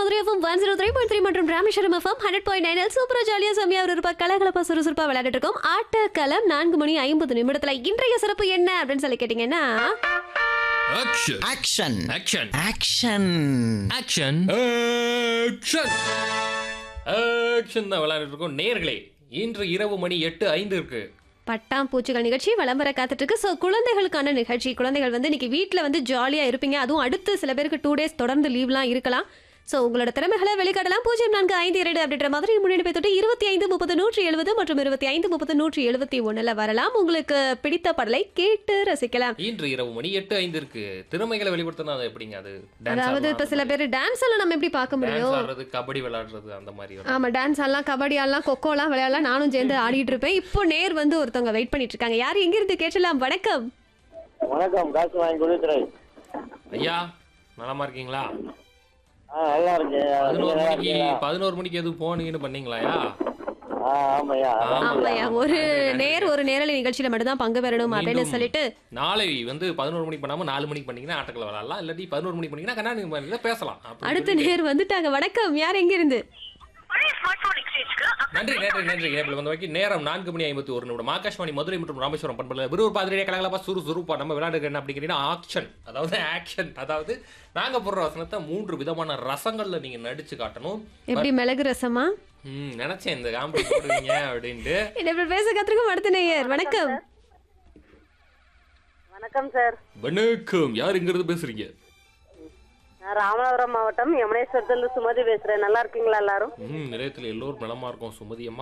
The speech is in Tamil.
Madurai FM one zero three point three மற்றும் Rameswaram FM hundred point nine சூப்பரா ஜாலியா செம்மையா ஒரு ரூபாய் கலகலப்பா சுறுசுறுப்பா விளையாடிட்டு இருக்கோம் ஆட்டக்களம் நான்கு மணி ஐம்பது நிமிடத்துல இன்றைய சிறப்பு என்ன அப்படின்னு சொல்லி கேட்டீங்கன்னா action action action action action action action தான் விளையாடிட்டு இருக்கோம் நேர்களே இன்று இரவு மணி எட்டு ஐந்து இருக்கு பட்டாம்பூச்சிகள் நிகழ்ச்சி விளம்பர காத்துட்டு இருக்கு ஸோ குழந்தைகளுக்கான நிகழ்ச்சி குழந்தைகள் வந்து இன்னைக்கு வீட்டில் வந்து ஜாலியாக இருப்பீங்க அதுவும் அடுத்து சில பேருக்கு டூ டேஸ் தொடர்ந்து லீவ்லாம் இருக்கலாம் ஸோ உங்களோட திறமைகளை வெளிக்காட்டலாம் பூஜ்ஜியம் நான்கு ஐந்து இரண்டு அப்படின்ற மாதிரி முன்னெடுப்பை தொட்டு இருபத்தி ஐந்து முப்பது நூற்றி எழுபது மற்றும் இருபத்தி ஐந்து முப்பது நூற்றி எழுபத்தி ஒன்றில் வரலாம் உங்களுக்கு பிடித்த பாடலை கேட்டு ரசிக்கலாம் இன்று இரவு மணி எட்டு ஐந்து இருக்கு திறமைகளை வெளிப்படுத்தினா அது எப்படிங்க அது அதாவது இப்போ சில பேர் டான்ஸ் எல்லாம் நம்ம எப்படி பார்க்க முடியும் டான்ஸ் ஆடுறது கபடி விளையாடுறது அந்த மாதிரி வரும். ஆமா டான்ஸ் ஆடலாம் கபடி ஆடலாம் கொக்கோலாம் விளையாடலாம் நானும் சேர்ந்து ஆடிட்டு இருப்பேன் இப்போ நேர் வந்து ஒருத்தவங்க வெயிட் பண்ணிட்டு இருக்காங்க யார் எங்கிருந்து கேட்டலாம் வணக்கம் வணக்கம் காசு வாங்கி கொடுத்துறேன் ஐயா நலமா இருக்கீங்களா ஆ நல்லா இருக்கேன் பதினோரு நல்லா மணிக்கு இருக்கீங்களா? பதினோரு மணிக்கு எதுவும் போனீங்கன்னு பண்ணீங்களாயா ஆ ஆமாய்யா ஆமாய்யா ஒரு நேர் ஒரு நேரலை நிகழ்ச்சியில மட்டும் தான் பங்கு பெறணும் அப்படின்னு மீண்டும் சொல்லிட்டு நாளை வந்து பதினோரு மணிக்கு பண்ணாம நாலு மணிக்கு பண்ணீங்கன்னா ஆட்டத்தில் விளையாடலாம் இல்லாட்டி பதினோரு மணிக்கு பண்ணீங்கன்னா கண்ணாடி மணியில பேசலாம் அப்படி அடுத்த சொல்லிட்டு- நேர் வந்துட்டாங்க வணக்கம் யார் எங்க இருந்து நன்றி நன்றி நன்றி ஏப்ரல் வந்த வரைக்கும் நேரம் நான்கு மணி ஐம்பத்தி ஒரு நிமிடம் ஆகாஷ்வாணி மதுரை மற்றும் ராமேஸ்வரம் பண்பல விருவர் பாதிரியா கலகலப்பா சுறு சுறுப்பா நம்ம விளையாடுறது என்ன அப்படிங்கிறீங்கன்னா ஆக்ஷன் அதாவது ஆக்ஷன் அதாவது நாங்க போடுற வசனத்தை மூன்று விதமான ரசங்கள்ல நீங்க நடிச்சு காட்டணும் எப்படி மிளகு ரசமா ம் நினைச்சேன் இந்த காமெடி போடுவீங்க அப்படின்ட்டு என்ன இப்படி பேச கத்துருக்கும் அடுத்த நேயர் வணக்கம் வணக்கம் சார் வணக்கம் யார் இங்க இருந்து பேசுறீங்க நான் ராமநாதபுரம் மாவட்டம் யமுனேஸ்வரத்துல சுமதி பேசுறேன் நல்லா இருக்கீங்களா எல்லாரும் ம் நிலையத்தில் எல்லோரும் நலமா இருக்கும் சுமதி அம்மா